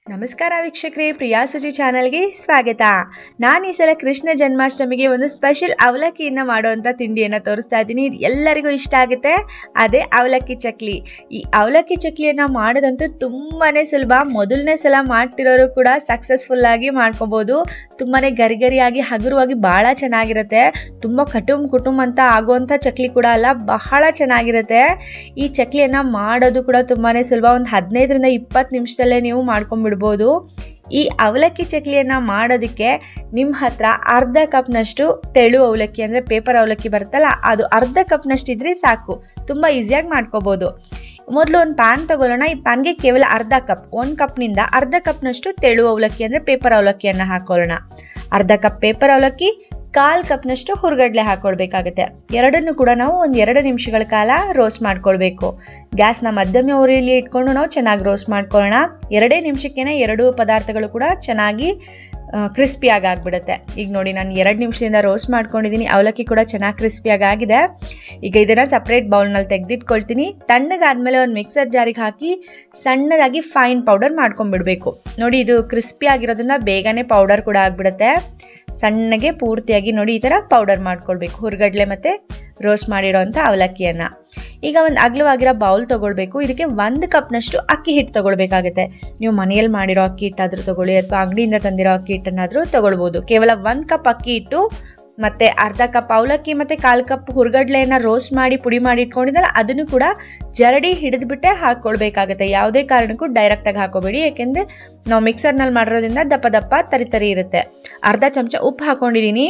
ನಮಸ್ಕಾರ ವೀಕ್ಷಕರೇ ಪ್ರಿಯಾ ಸುಜಿ ಚಾನಲ್ಗೆ ಸ್ವಾಗತ ನಾನು ಈ ಸಲ ಕೃಷ್ಣ ಜನ್ಮಾಷ್ಟಮಿಗೆ ಒಂದು ಸ್ಪೆಷಲ್ ಅವಲಕ್ಕಿಯಿಂದ ಮಾಡುವಂಥ ತಿಂಡಿಯನ್ನು ತೋರಿಸ್ತಾ ಇದ್ದೀನಿ ಇದು ಎಲ್ಲರಿಗೂ ಇಷ್ಟ ಆಗುತ್ತೆ ಅದೇ ಅವಲಕ್ಕಿ ಚಕ್ಲಿ ಈ ಅವಲಕ್ಕಿ ಚಕ್ಲಿಯನ್ನು ಮಾಡೋದಂತೂ ತುಂಬಾ ಸುಲಭ ಮೊದಲನೇ ಸಲ ಮಾಡ್ತಿರೋರು ಕೂಡ ಸಕ್ಸಸ್ಫುಲ್ ಆಗಿ ಮಾಡ್ಕೊಬೋದು ತುಂಬಾ ಗರಿಗರಿಯಾಗಿ ಹಗುರವಾಗಿ ಭಾಳ ಚೆನ್ನಾಗಿರುತ್ತೆ ತುಂಬ ಕಟುಂಬ ಕುಟುಂಬ ಅಂತ ಆಗುವಂಥ ಚಕ್ಲಿ ಕೂಡ ಅಲ್ಲ ಬಹಳ ಚೆನ್ನಾಗಿರುತ್ತೆ ಈ ಚಕ್ಲಿಯನ್ನು ಮಾಡೋದು ಕೂಡ ತುಂಬಾ ಸುಲಭ ಒಂದು ಹದಿನೈದರಿಂದ ಇಪ್ಪತ್ತು ನಿಮಿಷದಲ್ಲೇ ನೀವು ಮಾಡ್ಕೊಂಡ್ಬಿಡ್ಬೋದು ಈ ಅವಲಕ್ಕಿ ಚಕ್ಲಿಯನ್ನು ಮಾಡೋದಕ್ಕೆ ನಿಮ್ಮ ಹತ್ರ ಅರ್ಧ ಕಪ್ನಷ್ಟು ತೆಳು ಅವಲಕ್ಕಿ ಅಂದರೆ ಪೇಪರ್ ಅವಲಕ್ಕಿ ಬರುತ್ತಲ್ಲ ಅದು ಅರ್ಧ ಕಪ್ನಷ್ಟು ಇದ್ರೆ ಸಾಕು ತುಂಬ ಈಸಿಯಾಗಿ ಮಾಡ್ಕೋಬೋದು ಮೊದಲು ಒಂದು ಪ್ಯಾನ್ ತಗೊಳ್ಳೋಣ ಈ ಪ್ಯಾನ್ಗೆ ಕೇವಲ ಅರ್ಧ ಕಪ್ ಒಂದು ಕಪ್ನಿಂದ ಅರ್ಧ ಕಪ್ನಷ್ಟು ತೆಳು ಅವಲಕ್ಕಿ ಅಂದರೆ ಪೇಪರ್ ಅವಲಕ್ಕಿಯನ್ನು ಹಾಕೊಳ್ಳೋಣ ಅರ್ಧ ಕಪ್ ಪೇಪರ್ ಅವಲಕ್ಕಿ ಕಾಲ್ ಕಪ್ನಷ್ಟು ಹುರ್ಗಡ್ಲೆ ಹಾಕೊಳ್ಬೇಕಾಗುತ್ತೆ ಎರಡನ್ನು ಕೂಡ ನಾವು ಒಂದು ಎರಡು ನಿಮಿಷಗಳ ಕಾಲ ರೋಸ್ಟ್ ಮಾಡ್ಕೊಳ್ಬೇಕು ಗ್ಯಾಸ್ನ ಮಧ್ಯಮ ಉರಿಯಲ್ಲಿ ಇಟ್ಕೊಂಡು ನಾವು ಚೆನ್ನಾಗಿ ರೋಸ್ಟ್ ಮಾಡ್ಕೊಳ್ಳೋಣ ಎರಡೇ ನಿಮಿಷಕ್ಕೇನೆ ಎರಡು ಪದಾರ್ಥಗಳು ಕೂಡ ಚೆನ್ನಾಗಿ ಕ್ರಿಸ್ಪಿಯಾಗಿ ಆಗಿಬಿಡುತ್ತೆ ಈಗ ನೋಡಿ ನಾನು ಎರಡು ನಿಮಿಷದಿಂದ ರೋಸ್ಟ್ ಮಾಡ್ಕೊಂಡಿದ್ದೀನಿ ಅವಲಕ್ಕಿ ಕೂಡ ಚೆನ್ನಾಗಿ ಕ್ರಿಸ್ಪಿಯಾಗಿ ಆಗಿದೆ ಈಗ ಇದನ್ನು ಸಪ್ರೇಟ್ ಬೌಲ್ನಲ್ಲಿ ತೆಗೆದಿಟ್ಕೊಳ್ತೀನಿ ತಣ್ಣಗಾದ್ಮೇಲೆ ಒಂದು ಮಿಕ್ಸರ್ ಜಾರಿಗೆ ಹಾಕಿ ಸಣ್ಣದಾಗಿ ಫೈನ್ ಪೌಡರ್ ಮಾಡ್ಕೊಂಡ್ಬಿಡ್ಬೇಕು ನೋಡಿ ಇದು ಕ್ರಿಸ್ಪಿ ಆಗಿರೋದ್ರಿಂದ ಬೇಗನೆ ಪೌಡರ್ ಕೂಡ ಆಗಿಬಿಡುತ್ತೆ ಸಣ್ಣಗೆ ಪೂರ್ತಿಯಾಗಿ ನೋಡಿ ಈ ಥರ ಪೌಡರ್ ಮಾಡ್ಕೊಳ್ಬೇಕು ಹುರ್ಗಡ್ಲೆ ಮತ್ತು ರೋಸ್ಟ್ ಮಾಡಿರೋಂಥ ಅವಲಕ್ಕಿಯನ್ನು ಈಗ ಒಂದು ಅಗಲವಾಗಿರೋ ಬೌಲ್ ತೊಗೊಳ್ಬೇಕು ಇದಕ್ಕೆ ಒಂದು ಕಪ್ನಷ್ಟು ಅಕ್ಕಿ ಹಿಟ್ಟು ತೊಗೊಳ್ಬೇಕಾಗುತ್ತೆ ನೀವು ಮನೆಯಲ್ಲಿ ಮಾಡಿರೋ ಅಕ್ಕಿ ಹಿಟ್ಟಾದರೂ ತೊಗೊಳ್ಳಿ ಅಥವಾ ಅಂಗಡಿಯಿಂದ ತಂದಿರೋ ಅಕ್ಕಿ ಹಿಟ್ಟನ್ನಾದರೂ ತೊಗೊಳ್ಬೋದು ಕೇವಲ ಒಂದು ಕಪ್ ಅಕ್ಕಿ ಹಿಟ್ಟು ಮತ್ತು ಅರ್ಧ ಕಪ್ ಅವಲಕ್ಕಿ ಮತ್ತು ಕಾಲು ಕಪ್ ಹುರ್ಗಡ್ಲೆಯನ್ನು ರೋಸ್ಟ್ ಮಾಡಿ ಪುಡಿ ಮಾಡಿ ಇಟ್ಕೊಂಡಿದ್ದಲ್ಲ ಅದನ್ನು ಕೂಡ ಜರಡಿ ಹಿಡಿದ್ಬಿಟ್ಟೆ ಹಾಕ್ಕೊಳ್ಬೇಕಾಗುತ್ತೆ ಯಾವುದೇ ಕಾರಣಕ್ಕೂ ಡೈರೆಕ್ಟಾಗಿ ಹಾಕೋಬೇಡಿ ಯಾಕೆಂದರೆ ನಾವು ಮಿಕ್ಸರ್ನಲ್ಲಿ ಮಾಡಿರೋದ್ರಿಂದ ದಪ್ಪ ದಪ್ಪ ತರಿ ತರಿ ಇರುತ್ತೆ ಅರ್ಧ ಚಮಚ ಉಪ್ಪು ಹಾಕೊಂಡಿದ್ದೀನಿ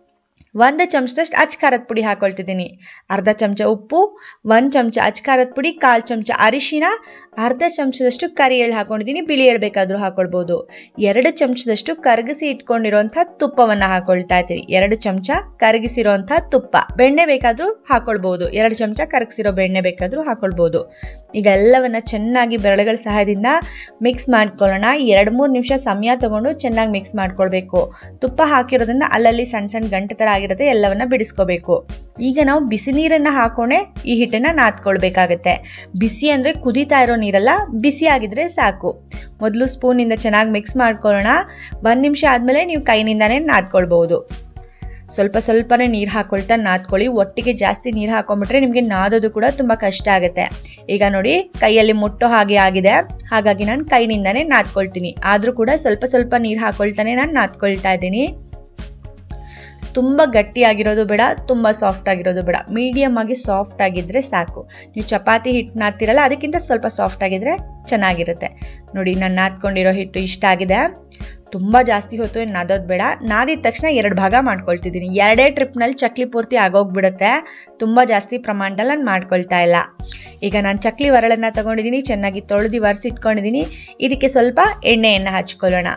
ಒಂದು ಚಮಚದಷ್ಟು ಅಚ್ ಖಾರದ ಪುಡಿ ಹಾಕೊಳ್ತಿದ್ದೀನಿ ಅರ್ಧ ಚಮಚ ಉಪ್ಪು ಒಂದು ಚಮಚ ಅಚ್ ಖಾರದ ಪುಡಿ ಕಾಲು ಚಮಚ ಅರಿಶಿನ ಅರ್ಧ ಚಮಚದಷ್ಟು ಕರಿ ಎಳ್ಳು ಹಾಕೊಂಡಿದ್ದೀನಿ ಬಿಳಿ ಎಳ್ಳು ಬೇಕಾದರೂ ಹಾಕೊಳ್ಬೋದು ಎರಡು ಚಮಚದಷ್ಟು ಕರಗಿಸಿ ಇಟ್ಕೊಂಡಿರೋಂಥ ತುಪ್ಪವನ್ನು ಹಾಕೊಳ್ತಾ ಇದ್ದೀನಿ ಎರಡು ಚಮಚ ಕರಗಿಸಿರೋಂಥ ತುಪ್ಪ ಬೆಣ್ಣೆ ಬೇಕಾದರೂ ಹಾಕೊಳ್ಬೋದು ಎರಡು ಚಮಚ ಕರಗಿಸಿರೋ ಬೆಣ್ಣೆ ಬೇಕಾದರೂ ಹಾಕೊಳ್ಬೋದು ಈಗ ಎಲ್ಲವನ್ನ ಚೆನ್ನಾಗಿ ಬೆರಳುಗಳ ಸಹಾಯದಿಂದ ಮಿಕ್ಸ್ ಮಾಡ್ಕೊಳ್ಳೋಣ ಎರಡು ಮೂರು ನಿಮಿಷ ಸಮಯ ತಗೊಂಡು ಚೆನ್ನಾಗಿ ಮಿಕ್ಸ್ ಮಾಡ್ಕೊಳ್ಬೇಕು ತುಪ್ಪ ಹಾಕಿರೋದ್ರಿಂದ ಅಲ್ಲಲ್ಲಿ ಸಣ್ಣ ಸಣ್ಣ ಗಂಟೆ ಥರ ಆಗಿರುತ್ತೆ ಎಲ್ಲವನ್ನ ಬಿಡಿಸ್ಕೋಬೇಕು ಈಗ ನಾವು ಬಿಸಿ ನೀರನ್ನು ಹಾಕೊಂಡೆ ಈ ಹಿಟ್ಟನ್ನು ನಾದ್ಕೊಳ್ಬೇಕಾಗತ್ತೆ ಬಿಸಿ ಅಂದರೆ ಕುದೀತಾ ಇರೋ ನೀರಲ್ಲ ಬಿಸಿ ಆಗಿದ್ರೆ ಸಾಕು ಮೊದಲು ಸ್ಪೂನಿಂದ ಚೆನ್ನಾಗಿ ಮಿಕ್ಸ್ ಮಾಡ್ಕೊಳ್ಳೋಣ ಒಂದು ನಿಮಿಷ ಆದಮೇಲೆ ನೀವು ಕೈನಿಂದಾನೇ ನಾದ್ಕೊಳ್ಬೋದು ಸ್ವಲ್ಪ ಸ್ವಲ್ಪನೇ ನೀರು ಹಾಕೊಳ್ತಾ ನಾದ್ಕೊಳ್ಳಿ ಒಟ್ಟಿಗೆ ಜಾಸ್ತಿ ನೀರು ಹಾಕೊಂಡ್ಬಿಟ್ರೆ ನಿಮಗೆ ನಾದೋದು ಕೂಡ ತುಂಬ ಕಷ್ಟ ಆಗುತ್ತೆ ಈಗ ನೋಡಿ ಕೈಯಲ್ಲಿ ಮುಟ್ಟೋ ಹಾಗೆ ಆಗಿದೆ ಹಾಗಾಗಿ ನಾನು ಕೈನಿಂದಾನೇ ನಾದ್ಕೊಳ್ತೀನಿ ಆದರೂ ಕೂಡ ಸ್ವಲ್ಪ ಸ್ವಲ್ಪ ನೀರು ಹಾಕೊಳ್ತಾನೆ ನಾನು ನಾದ್ಕೊಳ್ತಾ ಇದ್ದೀನಿ ತುಂಬ ಗಟ್ಟಿಯಾಗಿರೋದು ಬೇಡ ತುಂಬ ಸಾಫ್ಟ್ ಆಗಿರೋದು ಬೇಡ ಮೀಡಿಯಮ್ ಆಗಿ ಸಾಫ್ಟ್ ಆಗಿದ್ರೆ ಸಾಕು ನೀವು ಚಪಾತಿ ಹಿಟ್ಟು ನಾದ್ತಿರಲ್ಲ ಅದಕ್ಕಿಂತ ಸ್ವಲ್ಪ ಸಾಫ್ಟ್ ಆಗಿದ್ರೆ ಚೆನ್ನಾಗಿರುತ್ತೆ ನೋಡಿ ನಾನು ನಾದ್ಕೊಂಡಿರೋ ಹಿಟ್ಟು ಇಷ್ಟ ಆಗಿದೆ ತುಂಬ ಜಾಸ್ತಿ ಹೊತ್ತು ಏನು ನಾದೋದು ಬೇಡ ನಾದಿದ ತಕ್ಷಣ ಎರಡು ಭಾಗ ಮಾಡ್ಕೊಳ್ತಿದ್ದೀನಿ ಎರಡೇ ಟ್ರಿಪ್ನಲ್ಲಿ ಚಕ್ಲಿ ಪೂರ್ತಿ ಆಗೋಗ್ಬಿಡುತ್ತೆ ತುಂಬ ಜಾಸ್ತಿ ಪ್ರಮಾಣದಲ್ಲಿ ನಾನು ಮಾಡ್ಕೊಳ್ತಾ ಇಲ್ಲ ಈಗ ನಾನು ಚಕ್ಲಿ ಒರಳನ್ನು ತಗೊಂಡಿದ್ದೀನಿ ಚೆನ್ನಾಗಿ ತೊಳೆದು ಒರೆಸಿಟ್ಕೊಂಡಿದ್ದೀನಿ ಇದಕ್ಕೆ ಸ್ವಲ್ಪ ಎಣ್ಣೆಯನ್ನು ಹಚ್ಕೊಳ್ಳೋಣ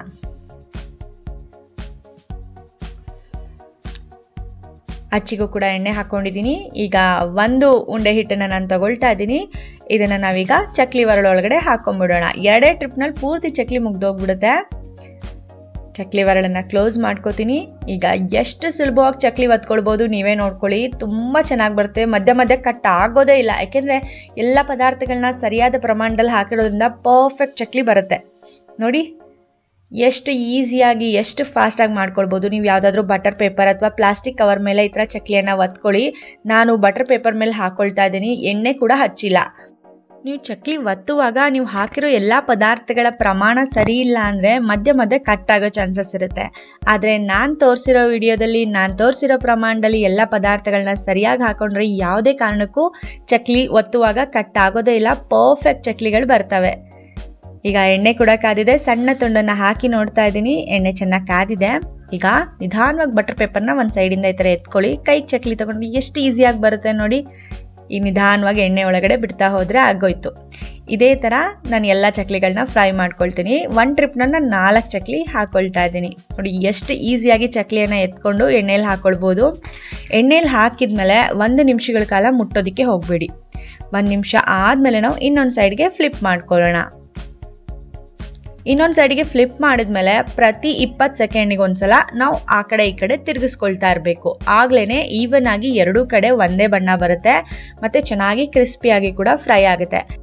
ಅಚ್ಚಿಗೂ ಕೂಡ ಎಣ್ಣೆ ಹಾಕ್ಕೊಂಡಿದ್ದೀನಿ ಈಗ ಒಂದು ಉಂಡೆ ಹಿಟ್ಟನ್ನು ನಾನು ತಗೊಳ್ತಾ ಇದ್ದೀನಿ ಇದನ್ನು ನಾವೀಗ ಚಕ್ಲಿ ಒರಳೊಳಗಡೆ ಹಾಕೊಂಡ್ಬಿಡೋಣ ಎರಡೇ ಟ್ರಿಪ್ನಲ್ಲಿ ಪೂರ್ತಿ ಚಕ್ಲಿ ಮುಗ್ದೋಗ್ಬಿಡುತ್ತೆ ಚಕ್ಲಿ ಒರಳನ್ನು ಕ್ಲೋಸ್ ಮಾಡ್ಕೋತೀನಿ ಈಗ ಎಷ್ಟು ಸುಲಭವಾಗಿ ಚಕ್ಲಿ ಒತ್ಕೊಳ್ಬೋದು ನೀವೇ ನೋಡ್ಕೊಳ್ಳಿ ತುಂಬ ಚೆನ್ನಾಗಿ ಬರುತ್ತೆ ಮಧ್ಯ ಮಧ್ಯ ಕಟ್ ಆಗೋದೇ ಇಲ್ಲ ಯಾಕೆಂದರೆ ಎಲ್ಲ ಪದಾರ್ಥಗಳನ್ನ ಸರಿಯಾದ ಪ್ರಮಾಣದಲ್ಲಿ ಹಾಕಿರೋದ್ರಿಂದ ಪರ್ಫೆಕ್ಟ್ ಚಕ್ಲಿ ಬರುತ್ತೆ ನೋಡಿ ಎಷ್ಟು ಈಸಿಯಾಗಿ ಎಷ್ಟು ಫಾಸ್ಟಾಗಿ ಮಾಡ್ಕೊಳ್ಬೋದು ನೀವು ಯಾವುದಾದ್ರೂ ಬಟರ್ ಪೇಪರ್ ಅಥವಾ ಪ್ಲಾಸ್ಟಿಕ್ ಕವರ್ ಮೇಲೆ ಈ ಥರ ಚಕ್ಲಿಯನ್ನು ಒತ್ಕೊಳ್ಳಿ ನಾನು ಬಟರ್ ಪೇಪರ್ ಮೇಲೆ ಹಾಕ್ಕೊಳ್ತಾ ಇದ್ದೀನಿ ಎಣ್ಣೆ ಕೂಡ ಹಚ್ಚಿಲ್ಲ ನೀವು ಚಕ್ಲಿ ಒತ್ತುವಾಗ ನೀವು ಹಾಕಿರೋ ಎಲ್ಲ ಪದಾರ್ಥಗಳ ಪ್ರಮಾಣ ಸರಿ ಇಲ್ಲ ಅಂದರೆ ಮಧ್ಯ ಮಧ್ಯೆ ಕಟ್ ಆಗೋ ಚಾನ್ಸಸ್ ಇರುತ್ತೆ ಆದರೆ ನಾನು ತೋರಿಸಿರೋ ವಿಡಿಯೋದಲ್ಲಿ ನಾನು ತೋರಿಸಿರೋ ಪ್ರಮಾಣದಲ್ಲಿ ಎಲ್ಲ ಪದಾರ್ಥಗಳನ್ನ ಸರಿಯಾಗಿ ಹಾಕೊಂಡ್ರೆ ಯಾವುದೇ ಕಾರಣಕ್ಕೂ ಚಕ್ಲಿ ಒತ್ತುವಾಗ ಕಟ್ ಆಗೋದೇ ಇಲ್ಲ ಪರ್ಫೆಕ್ಟ್ ಚಕ್ಲಿಗಳು ಬರ್ತವೆ ಈಗ ಎಣ್ಣೆ ಕೂಡ ಕಾದಿದೆ ಸಣ್ಣ ತುಂಡನ್ನು ಹಾಕಿ ನೋಡ್ತಾ ಇದ್ದೀನಿ ಎಣ್ಣೆ ಚೆನ್ನಾಗಿ ಕಾದಿದೆ ಈಗ ನಿಧಾನವಾಗಿ ಬಟರ್ ಪೇಪರ್ನ ಒಂದು ಸೈಡಿಂದ ಈ ಥರ ಎತ್ಕೊಳ್ಳಿ ಕೈಗೆ ಚಕ್ಲಿ ತೊಗೊಂಡು ಎಷ್ಟು ಈಸಿಯಾಗಿ ಬರುತ್ತೆ ನೋಡಿ ಈ ನಿಧಾನವಾಗಿ ಎಣ್ಣೆ ಒಳಗಡೆ ಬಿಡ್ತಾ ಹೋದರೆ ಆಗೋಯ್ತು ಇದೇ ಥರ ನಾನು ಎಲ್ಲ ಚಕ್ಲಿಗಳನ್ನ ಫ್ರೈ ಮಾಡ್ಕೊಳ್ತೀನಿ ಒನ್ ಟ್ರಿಪ್ನ ನಾನು ನಾಲ್ಕು ಚಕ್ಲಿ ಹಾಕ್ಕೊಳ್ತಾ ಇದ್ದೀನಿ ನೋಡಿ ಎಷ್ಟು ಈಸಿಯಾಗಿ ಚಕ್ಲಿಯನ್ನು ಎತ್ಕೊಂಡು ಎಣ್ಣೆಲಿ ಹಾಕ್ಕೊಳ್ಬೋದು ಎಣ್ಣೆಲಿ ಹಾಕಿದ್ಮೇಲೆ ಒಂದು ನಿಮಿಷಗಳ ಕಾಲ ಮುಟ್ಟೋದಕ್ಕೆ ಹೋಗಬೇಡಿ ಒಂದು ನಿಮಿಷ ಆದಮೇಲೆ ನಾವು ಇನ್ನೊಂದು ಸೈಡ್ಗೆ ಫ್ಲಿಪ್ ಮಾಡ್ಕೊಳ್ಳೋಣ ಇನ್ನೊಂದು ಸೈಡಿಗೆ ಫ್ಲಿಪ್ ಮಾಡಿದ್ಮೇಲೆ ಪ್ರತಿ ಇಪ್ಪತ್ತು ಸೆಕೆಂಡಿಗೆ ಒಂದ್ಸಲ ನಾವು ಆ ಕಡೆ ಈ ಕಡೆ ತಿರುಗಿಸ್ಕೊಳ್ತಾ ಇರಬೇಕು ಆಗ್ಲೇ ಈವನ್ ಆಗಿ ಎರಡೂ ಕಡೆ ಒಂದೇ ಬಣ್ಣ ಬರುತ್ತೆ ಮತ್ತು ಚೆನ್ನಾಗಿ ಕ್ರಿಸ್ಪಿಯಾಗಿ ಕೂಡ ಫ್ರೈ ಆಗುತ್ತೆ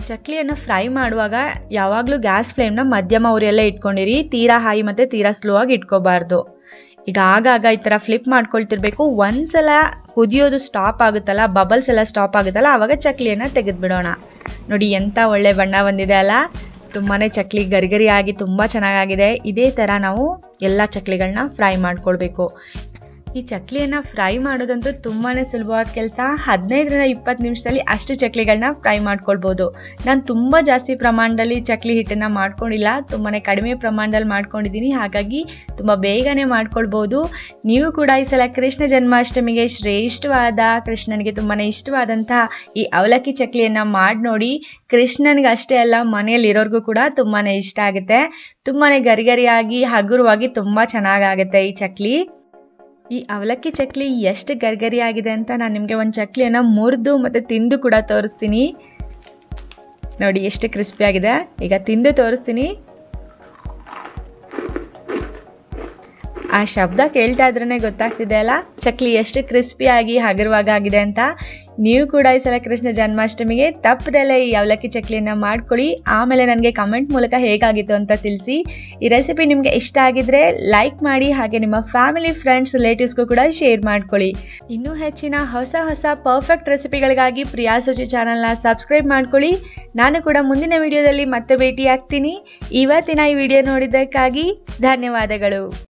ಚಕ್ಲಿಯನ್ನು ಫ್ರೈ ಮಾಡುವಾಗ ಯಾವಾಗಲೂ ಗ್ಯಾಸ್ ಫ್ಲೇಮ್ನ ಮಧ್ಯಮ ಉರಿಯಲ್ಲೇ ಇಟ್ಕೊಂಡಿರಿ ತೀರಾ ಹೈ ಮತ್ತು ತೀರಾ ಸ್ಲೋ ಆಗಿ ಇಟ್ಕೋಬಾರ್ದು ಈಗ ಆಗಾಗ ಈ ಥರ ಫ್ಲಿಪ್ ಮಾಡ್ಕೊಳ್ತಿರ್ಬೇಕು ಒಂದ್ಸಲ ಕುದಿಯೋದು ಸ್ಟಾಪ್ ಆಗುತ್ತಲ್ಲ ಬಬಲ್ಸ್ ಎಲ್ಲ ಸ್ಟಾಪ್ ಆಗುತ್ತಲ್ಲ ಆವಾಗ ಚಕ್ಲಿಯನ್ನು ತೆಗೆದುಬಿಡೋಣ ನೋಡಿ ಎಂಥ ಒಳ್ಳೆ ಬಣ್ಣ ಬಂದಿದೆ ಅಲ್ಲ ತುಂಬಾ ಚಕ್ಲಿ ಗರಿಗರಿ ಆಗಿ ತುಂಬ ಚೆನ್ನಾಗಾಗಿದೆ ಇದೇ ಥರ ನಾವು ಎಲ್ಲ ಚಕ್ಲಿಗಳನ್ನ ಫ್ರೈ ಮಾಡ್ಕೊಳ್ಬೇಕು ಈ ಚಕ್ಲಿಯನ್ನು ಫ್ರೈ ಮಾಡೋದಂತೂ ತುಂಬಾ ಸುಲಭವಾದ ಕೆಲಸ ಹದಿನೈದರಿಂದ ಇಪ್ಪತ್ತು ನಿಮಿಷದಲ್ಲಿ ಅಷ್ಟು ಚಕ್ಲಿಗಳನ್ನ ಫ್ರೈ ಮಾಡ್ಕೊಳ್ಬೋದು ನಾನು ತುಂಬ ಜಾಸ್ತಿ ಪ್ರಮಾಣದಲ್ಲಿ ಚಕ್ಲಿ ಹಿಟ್ಟನ್ನು ಮಾಡ್ಕೊಂಡಿಲ್ಲ ತುಂಬಾ ಕಡಿಮೆ ಪ್ರಮಾಣದಲ್ಲಿ ಮಾಡ್ಕೊಂಡಿದ್ದೀನಿ ಹಾಗಾಗಿ ತುಂಬ ಬೇಗನೆ ಮಾಡ್ಕೊಳ್ಬೋದು ನೀವು ಕೂಡ ಈ ಸಲ ಕೃಷ್ಣ ಜನ್ಮಾಷ್ಟಮಿಗೆ ಶ್ರೇಷ್ಠವಾದ ಕೃಷ್ಣನಿಗೆ ತುಂಬಾ ಇಷ್ಟವಾದಂತಹ ಈ ಅವಲಕ್ಕಿ ಚಕ್ಲಿಯನ್ನು ಮಾಡಿ ನೋಡಿ ಕೃಷ್ಣನಿಗೆ ಅಷ್ಟೇ ಅಲ್ಲ ಮನೆಯಲ್ಲಿರೋರ್ಗೂ ಕೂಡ ತುಂಬಾ ಇಷ್ಟ ಆಗುತ್ತೆ ತುಂಬಾ ಗರಿಗರಿಯಾಗಿ ಹಗುರವಾಗಿ ತುಂಬ ಚೆನ್ನಾಗಾಗುತ್ತೆ ಈ ಚಕ್ಲಿ ಈ ಅವಲಕ್ಕಿ ಚಕ್ಲಿ ಎಷ್ಟು ಗರ್ಗರಿ ಆಗಿದೆ ಅಂತ ನಾನು ನಿಮಗೆ ಒಂದು ಚಕ್ಲಿಯನ್ನು ಮುರಿದು ಮತ್ತು ತಿಂದು ಕೂಡ ತೋರಿಸ್ತೀನಿ ನೋಡಿ ಎಷ್ಟು ಕ್ರಿಸ್ಪಿ ಆಗಿದೆ ಈಗ ತಿಂದು ತೋರಿಸ್ತೀನಿ ಆ ಶಬ್ದ ಕೇಳ್ತಾ ಇದ್ರೇ ಗೊತ್ತಾಗ್ತಿದೆ ಅಲ್ಲ ಚಕ್ಲಿ ಎಷ್ಟು ಕ್ರಿಸ್ಪಿಯಾಗಿ ಹಗರವಾಗಿದೆ ಅಂತ ನೀವು ಕೂಡ ಈ ಸಲ ಕೃಷ್ಣ ಜನ್ಮಾಷ್ಟಮಿಗೆ ತಪ್ಪದಲ್ಲೇ ಈ ಅವಲಕ್ಕಿ ಚಕ್ಲಿಯನ್ನು ಮಾಡ್ಕೊಳ್ಳಿ ಆಮೇಲೆ ನನಗೆ ಕಮೆಂಟ್ ಮೂಲಕ ಹೇಗಾಗಿತ್ತು ಅಂತ ತಿಳಿಸಿ ಈ ರೆಸಿಪಿ ನಿಮಗೆ ಇಷ್ಟ ಆಗಿದ್ರೆ ಲೈಕ್ ಮಾಡಿ ಹಾಗೆ ನಿಮ್ಮ ಫ್ಯಾಮಿಲಿ ಫ್ರೆಂಡ್ಸ್ ರಿಲೇಟಿವ್ಸ್ಗೂ ಕೂಡ ಶೇರ್ ಮಾಡ್ಕೊಳ್ಳಿ ಇನ್ನೂ ಹೆಚ್ಚಿನ ಹೊಸ ಹೊಸ ಪರ್ಫೆಕ್ಟ್ ರೆಸಿಪಿಗಳಿಗಾಗಿ ಪ್ರಿಯಾ ಸುಚಿ ಚಾನಲ್ನ ಸಬ್ಸ್ಕ್ರೈಬ್ ಮಾಡ್ಕೊಳ್ಳಿ ನಾನು ಕೂಡ ಮುಂದಿನ ವಿಡಿಯೋದಲ್ಲಿ ಮತ್ತೆ ಭೇಟಿ ಆಗ್ತೀನಿ ಇವತ್ತಿನ ಈ ವಿಡಿಯೋ ನೋಡಿದ್ದಕ್ಕಾಗಿ ಧನ್ಯವಾದಗಳು